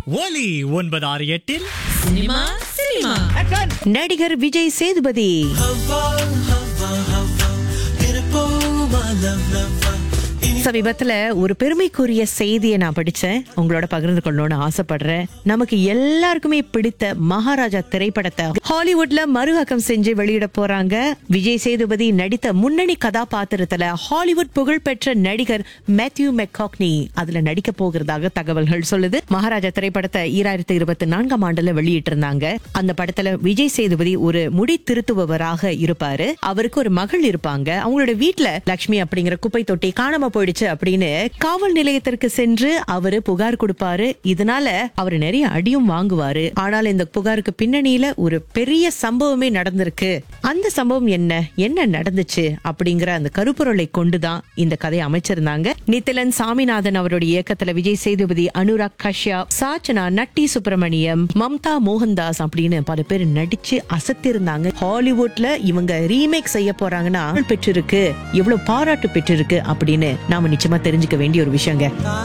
ஒலி ஒன்பது ஆறு எட்டில் சினிமா சினிமா நடிகர் விஜய் சேதுபதி சமீபத்துல ஒரு பெருமைக்குரிய செய்தியை நான் படிச்சேன் உங்களோட பகிர்ந்து கொள்ளணும்னு ஆசைப்படுறேன் நமக்கு எல்லாருக்குமே பிடித்த மகாராஜா திரைப்படத்தை ஹாலிவுட்ல மறுஆக்கம் செஞ்சு வெளியிட போறாங்க விஜய் சேதுபதி நடித்த முன்னணி கதாபாத்திரத்துல ஹாலிவுட் புகழ்பெற்ற நடிகர் மேத்யூ மெக்காக்னி அதுல நடிக்க போகிறதாக தகவல்கள் சொல்லுது மகாராஜா திரைப்படத்தை ஈராயிரத்தி இருபத்தி நான்காம் ஆண்டுல வெளியிட்டு இருந்தாங்க அந்த படத்துல விஜய் சேதுபதி ஒரு முடி திருத்துபவராக இருப்பாரு அவருக்கு ஒரு மகள் இருப்பாங்க அவங்களோட வீட்ல லக்ஷ்மி அப்படிங்கிற குப்பை தொட்டி காணாம போயிடுச்சு அப்படின்னு காவல் நிலையத்திற்கு சென்று அவரு புகார் கொடுப்பாரு இதனால அவர் நிறைய அடியும் வாங்குவாரு ஆனால் இந்த புகாருக்கு பின்னணியில ஒரு பெரிய சம்பவமே நடந்திருக்கு அந்த சம்பவம் என்ன என்ன நடந்துச்சு அப்படிங்கிற அந்த கருப்பொருளை கொண்டுதான் இந்த கதையை அமைச்சிருந்தாங்க நித்திலன் சாமிநாதன் அவருடைய இயக்கத்துல விஜய் சேதுபதி அனுராக் கஷ்யப் சாச்சனா நட்டி சுப்பிரமணியம் மம்தா மோகன்தாஸ் அப்படின்னு பல பேர் நடிச்சு அசத்திருந்தாங்க ஹாலிவுட்ல இவங்க ரீமேக் செய்ய போறாங்கன்னா புகழ் பெற்றிருக்கு எவ்வளவு பாராட்டு பெற்றிருக்கு அப்படின்னு நாம நிச்சயமா தெரிஞ்சுக்க வேண்டிய ஒரு விஷயங்க